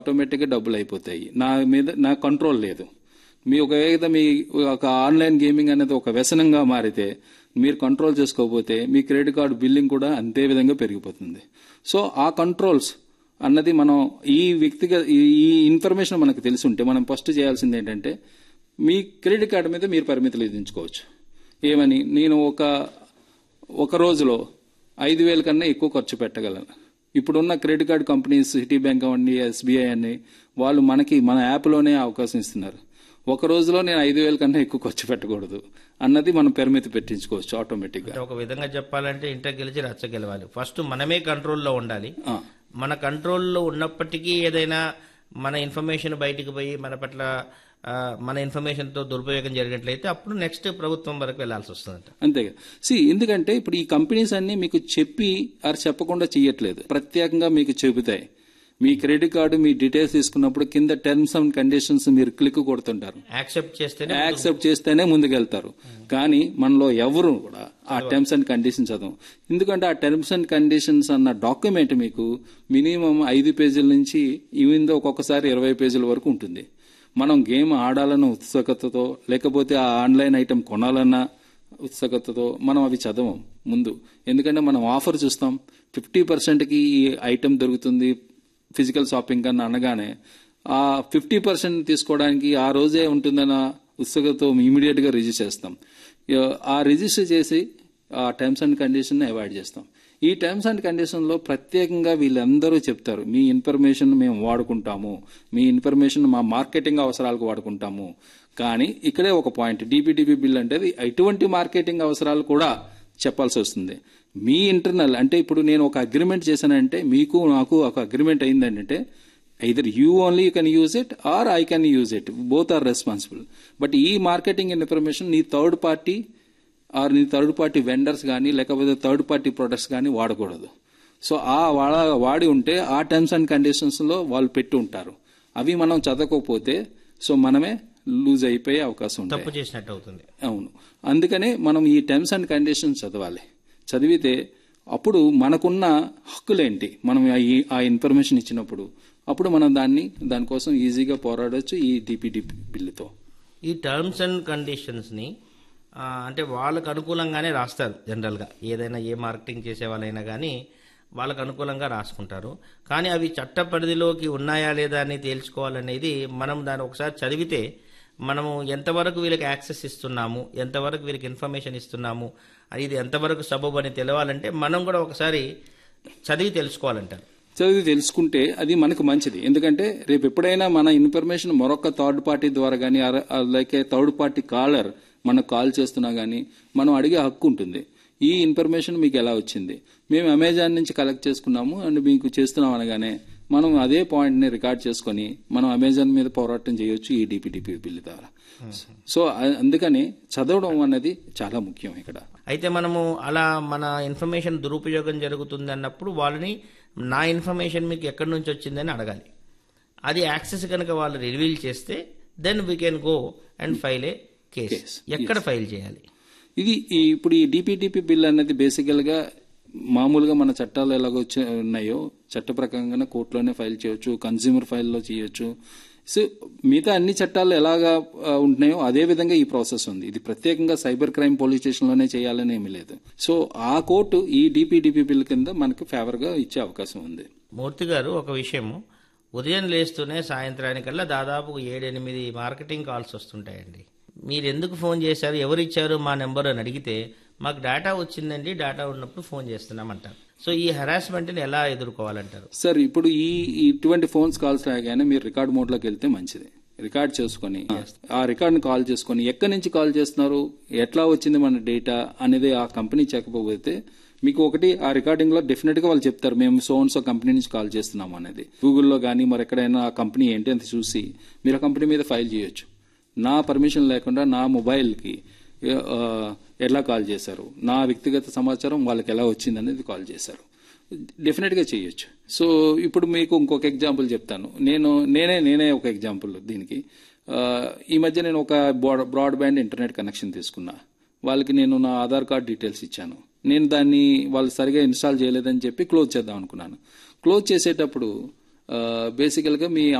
ఆటోమేటిక్గా డబ్బులు అయిపోతాయి నా మీద నా కంట్రోల్ లేదు మీ ఒకవేళ మీ ఒక ఆన్లైన్ గేమింగ్ అనేది ఒక వ్యసనంగా మారితే మీరు కంట్రోల్ చేసుకోకపోతే మీ క్రెడిట్ కార్డు బిల్లింగ్ కూడా అంతే విధంగా పెరిగిపోతుంది సో ఆ కంట్రోల్స్ అన్నది మనం ఈ వ్యక్తిగత ఈ- ఈ ఇన్ఫర్మేషన్ మనకు తెలిసి ఉంటే మనం ఫస్ట్ చేయాల్సింది ఏంటంటే మీ క్రెడిట్ కార్డు మీద మీరు పరిమితులు విధించుకోవచ్చు ఏమని నేను ఒక ఒక రోజులో ఐదు వేల కన్నా ఎక్కువ ఖర్చు పెట్టగలను ఇప్పుడున్న credit card companies Citibank అవ్వండి ఎస్బీఐ అని వాళ్ళు మనకి మన యాప్లోనే అవకాశం ఇస్తున్నారు ఒక రోజులో నేను ఐదు వేల కన్నా ఎక్కువ ఖర్చు పెట్టకూడదు అన్నది మనం పరిమితి పెట్టించుకోవచ్చు ఆటోమేటిక్గా అంటే ఒక విధంగా చెప్పాలంటే ఇంట గెలిచి రచ్చ గెలవాలి ఫస్ట్ మనమే కంట్రోల్లో ఉండాలి ఆ, మన కంట్రోల్లో ఉన్నప్పటికీ ఏదైనా మన ఇన్ఫర్మేషన్ బయటికి పోయి మన పట్ల ఆ, మన ఇన్ఫర్మేషన్తో దురుపయోగం జరిగినట్లయితే అప్పుడు నెక్స్ట్ ప్రభుత్వం వరకు వెళ్లాల్సి వస్తుందంట అంతే కదా సి ఎందుకంటే ఇప్పుడు ఈ కంపెనీస్ అన్ని మీకు చెప్పి అది చెప్పకుండా చేయట్లేదు ప్రత్యేకంగా మీకు చెబుతాయి మీ క్రెడిట్ కార్డు మీ డీటెయిల్స్ తీసుకున్నప్పుడు కింద టర్మ్స్ అండ్ కండిషన్స్ మీరు క్లిక్ కొడుతుంటారు యాక్సెప్ట్ చేస్తేనే యాక్సెప్ట్ చేస్తేనే ముందుకెళ్తారు కానీ మనలో ఎవరు కూడా ఆ టర్మ్స్ అండ్ కండిషన్స్ చదవం ఎందుకంటే ఆ టర్మ్స్ అండ్ కండిషన్స్ అన్న డాక్యుమెంట్ మీకు మినిమం ఐదు పేజీల నుంచి ఈవిందో ఒక్కొక్కసారి ఇరవై పేజీల వరకు ఉంటుంది మనం గేమ్ ఆడాలన్న ఉత్సుకతతో లేకపోతే ఆ ఆన్లైన్ ఐటెం కొనాలన్న ఉత్సుకతతో మనం అవి చదవం ముందు ఎందుకంటే మనం ఆఫర్ చూస్తాం ఫిఫ్టీ పర్సెంట్కి ఈ ఐటెం దొరుకుతుంది ఫిజికల్ షాపింగ్ కన్నా అనగానే ఆ ఫిఫ్టీ పర్సెంట్ తీసుకోవడానికి ఆ రోజే ఉంటుందన్న ఉత్సుకతో ఇమీడియట్ గా రిజిస్టర్ చేస్తాం ఇక ఆ రిజిస్టర్ చేసి ఆ టర్మ్స్ అండ్ కండిషన్ అవాయిడ్ చేస్తాం ఈ టర్మ్స్ అండ్ కండిషన్ లో ప్రత్యేకంగా వీళ్ళందరూ చెప్తారు మీ ఇన్ఫర్మేషన్ మేము వాడుకుంటాము మీ ఇన్ఫర్మేషన్ మా మార్కెటింగ్ అవసరాలకు వాడుకుంటాము కానీ ఇక్కడే ఒక పాయింట్ డిపిడిపి బిల్ అంటే అది ఎటువంటి మార్కెటింగ్ అవసరాలు కూడా చెప్పాల్సి వస్తుంది మీ ఇంటర్నల్ అంటే ఇప్పుడు నేను ఒక అగ్రిమెంట్ చేశానంటే మీకు నాకు ఒక అగ్రిమెంట్ అయిందంటే either you only you can use it or I can use it both are responsible but ఈ మార్కెటింగ్ ఇన్ఫర్మేషన్ నీ థర్డ్ పార్టీ ఆర్ నీ థర్డ్ పార్టీ వెండర్స్ కానీ లేకపోతే థర్డ్ పార్టీ ప్రొడక్ట్స్ కానీ వాడకూడదు సో ఆ వాడ వాడి ఉంటే ఆ టర్మ్స్ అండ్ కండిషన్స్ లో వాళ్ళు పెట్టి ఉంటారు అవి మనం చదవకపోతే సో మనమే లూజ్ అయిపోయే అవకాశం ఉంటుంది తప్పు చేసినట్టు అవుతుంది అవును అందుకనే మనం ఈ టర్మ్స్ అండ్ కండిషన్స్ చదవాలి చదివితే అప్పుడు మనకున్న హక్కులేంటి మనం ఆ ఈ- ఆ ఇన్ఫర్మేషన్ ఇచ్చినప్పుడు అప్పుడు మనం దాన్ని దానికోసం ఈజీగా పోరాడొచ్చు ఈ డిపిడిపి బిల్లుతో ఈ టర్మ్స్ అండ్ కండిషన్స్ ని ఆ, అంటే వాళ్ళకు అనుకూలంగానే రాస్తారు జనరల్గా ఏదైనా ఏ మార్కెటింగ్ చేసే వాళ్ళైనా కానీ వాళ్ళకు అనుకూలంగా రాసుకుంటారు కానీ అవి చట్ట పరిధిలోకి ఉన్నాయా లేదా అని తేల్చుకోవాలనేది మనం దాన్ని ఒకసారి చదివితే మనము ఎంతవరకు వీళ్ళకి యాక్సెస్ ఇస్తున్నాము ఎంతవరకు వీళ్ళకి ఇన్ఫర్మేషన్ ఇస్తున్నాము అది ఇది ఎంతవరకు సబబు అని తెలవాలంటే మనం కూడా ఒకసారి చదివి తెలుసుకోవాలంటారు చదివి తెలుసుకుంటే అది మనకు మంచిది ఎందుకంటే రేపు ఎప్పుడైనా మన ఇన్ఫర్మేషన్ మరొక థర్డ్ పార్టీ ద్వారా కానీ లైక్ థర్డ్ పార్టీ కాలర్ మనకు కాల్ చేస్తున్నా కానీ మనం అడిగే హక్కు ఉంటుంది ఈ ఇన్ఫర్మేషన్ మీకు ఎలా వచ్చింది మేము అమెజాన్ నుంచి కలెక్ట్ చేసుకున్నాము అండ్ మీకు చేస్తున్నాం అనగానే మనం అదే పాయింట్ ని రికార్డ్ చేసుకొని మనం అమెజాన్ మీద పోరాటం చేయొచ్చు ఈ డిపిడిపి బిల్లు ద్వారా సో అ- అందుకని చదవడం అనేది చాలా ముఖ్యం ఇక్కడ అయితే మనము అలా మన ఇన్ఫర్మేషన్ దురుపయోగం జరుగుతుంది అన్నప్పుడు వాళ్ళని నా ఇన్ఫర్మేషన్ మీకు ఎక్కడి నుంచి వచ్చిందని అడగాలి అది యాక్సెస్ కనుక వాళ్ళు రివీల్ చేస్తే then we can go and file a case Case, ఎక్కడ ఫైల్ చేయాలి ఇది ఈ- ఇప్పుడు ఈ డిపిటిపి బిల్ అనేది బేసికల్ గా మామూలుగా మన చట్టాలు ఎలాగ వచ్చి ఉన్నాయో చట్ట ప్రకారంగా కోర్టులోనే ఫైల్ చేయొచ్చు కన్స్యూమర్ ఫైల్లో చేయొచ్చు సో మిగతా అన్ని చట్టాలు ఎలాగా ఆ, ఉంటున్నాయో అదే విధంగా ఈ ప్రాసెస్ ఉంది ఇది ప్రత్యేకంగా సైబర్ క్రైమ్ పోలీస్ స్టేషన్ లోనే చేయాలని ఏమీ లేదు సో ఆ కోర్టు ఈ డిపిడిపి బిల్ కింద మనకు ఫేవర్ గా ఇచ్చే అవకాశం ఉంది మూర్తి గారు ఒక విషయము ఉదయం లేస్తూనే సాయంత్రానికల్లా దాదాపు ఏడెనిమిది మార్కెటింగ్ కాల్స్ వస్తుంటాయండి మీరు ఎందుకు ఫోన్ చేశారు ఎవరు ఇచ్చారు మా నెంబర్ అని అడిగితే మాకు డేటా వచ్చిందండి డేటా ఉన్నప్పుడు ఫోన్ చేస్తున్నామంటారు సో ఈ హెరాస్మెంట్ని ఎలా ఎదుర్కోవాలంటారు సార్ ఇప్పుడు ఈ ఈ ఇటువంటి ఫోన్స్ కాల్స్ రాగానే మీరు రికార్డ్ మోడ్ లోకి వెళ్తే మంచిది రికార్డ్ చేసుకొని ఆ రికార్డ్ ని కాల్ చేసుకొని ఎక్కడి నుంచి కాల్ చేస్తున్నారు ఎట్లా వచ్చింది మన డేటా అనేది ఆ కంపెనీ చెప్పకపోతే మీకు ఒకటి ఆ రికార్డింగ్ లో డెఫినెట్ గా వాళ్ళు చెప్తారు మేము సో అండ్ సో కంపెనీ నుంచి కాల్ చేస్తున్నాం అనేది గూగుల్లో కానీ మరి ఎక్కడైనా ఆ కంపెనీ ఏంటి అని చూసి మీరు ఆ కంపెనీ మీద ఫైల్ చేయొచ్చు నా పర్మిషన్ లేకుండా నా మొబైల్ కి ఆ, ఎలా కాల్ చేశారు నా వ్యక్తిగత సమాచారం వాళ్ళకి ఎలా వచ్చింది అనేది కాల్ చేశారు డెఫినెట్ గా చేయొచ్చు సో ఇప్పుడు మీకు ఇంకొక ఎగ్జాంపుల్ చెప్తాను నేను నేనే నేనే ఒక ఎగ్జాంపుల్ దీనికి ఆ, ఈ మధ్య నేను ఒక బ్రాడ్బ్యాండ్ ఇంటర్నెట్ కనెక్షన్ తీసుకున్నా వాళ్ళకి నేను నా ఆధార్ కార్డ్ డీటెయిల్స్ ఇచ్చాను నేను దాన్ని వాళ్ళు సరిగా ఇన్స్టాల్ చేయలేదని చెప్పి క్లోజ్ చేద్దాం అనుకున్నాను క్లోజ్ చేసేటప్పుడు బేసికల్గా మీ